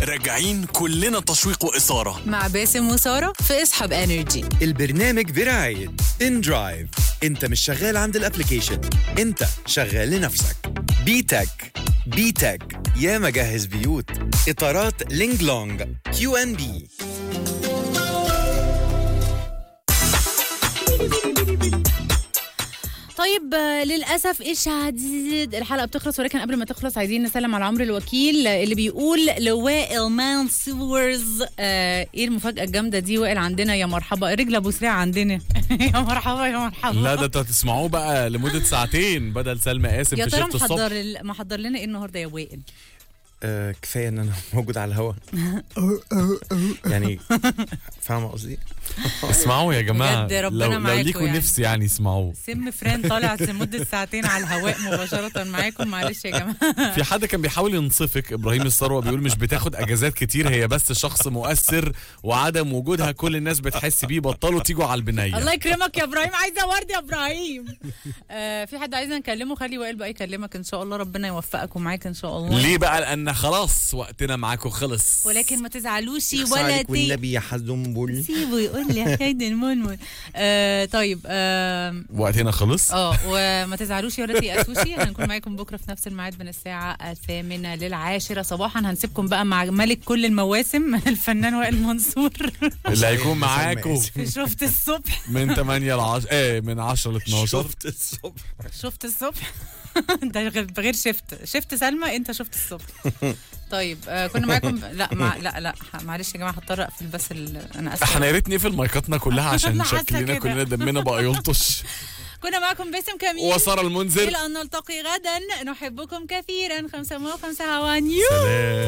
راجعين كلنا تشويق وإثارة مع باسم وسارة في اسحب انرجي البرنامج برعاية ان درايف انت مش شغال عند الابليكيشن انت شغال لنفسك بيتك بيتك يا مجهز بيوت اطارات لينج لونج كيو ان بي طيب آه، للاسف الشديد الحلقه بتخلص ولكن قبل ما تخلص عايزين نسلم على عمرو الوكيل آه، اللي بيقول لوائل مان سيورز آه ايه المفاجاه الجامده دي وائل عندنا يا مرحبا رجل ابو سريع عندنا يا مرحبا يا مرحبا لا ده انتوا هتسمعوه بقى لمده ساعتين بدل سلمى قاسم يا في ترى شفت الصبح محضر ال- محضر لنا ايه النهارده يا وائل آه كفايه ان انا موجود على الهوا يعني فاهمه قصدي اسمعوه يا جماعه بجد ربنا لو, لو معاكوا ليكوا يعني. نفس يعني اسمعوه سم فران طالع لمده ساعتين على الهواء مباشره معاكم معلش يا جماعه في حد كان بيحاول ينصفك ابراهيم الثروه بيقول مش بتاخد اجازات كتير هي بس شخص مؤثر وعدم وجودها كل الناس بتحس بيه بطلوا تيجوا على البنيه الله يكرمك يا ابراهيم عايزه ورد يا ابراهيم آه في حد عايزنا نكلمه خلي وائل بقى يكلمك ان شاء الله ربنا يوفقك ومعاك ان شاء الله ليه بقى لان خلاص وقتنا معاكم خلص ولكن ما تزعلوش يخص ولا عليك تي والنبي يا حزنبل سيبه يقول لي حكايه المنمن آه طيب آه وقتنا خلص اه وما تزعلوش ولا تيأسوشي هنكون معاكم بكره في نفس الميعاد من الساعه الثامنه للعاشره صباحا هنسيبكم بقى مع ملك كل المواسم الفنان وائل منصور اللي هيكون معاكم في شفت الصبح من 8 ل 10 ايه من 10 ل 12 شفت الصبح شفت الصبح ده غير غير شفت شفت سلمى انت شفت الصبح طيب آه كنا معاكم لا مع لا لا معلش يا جماعه هضطر اقفل بس ال... انا اسفه احنا يا ريت نقفل مايكاتنا كلها عشان أنا حاسة شكلنا كده. كلنا دمنا بقى يلطش كنا معاكم باسم كميل وساره المنذر الى ان نلتقي غدا نحبكم كثيرا خمسة وخمسة هوا نيو سلام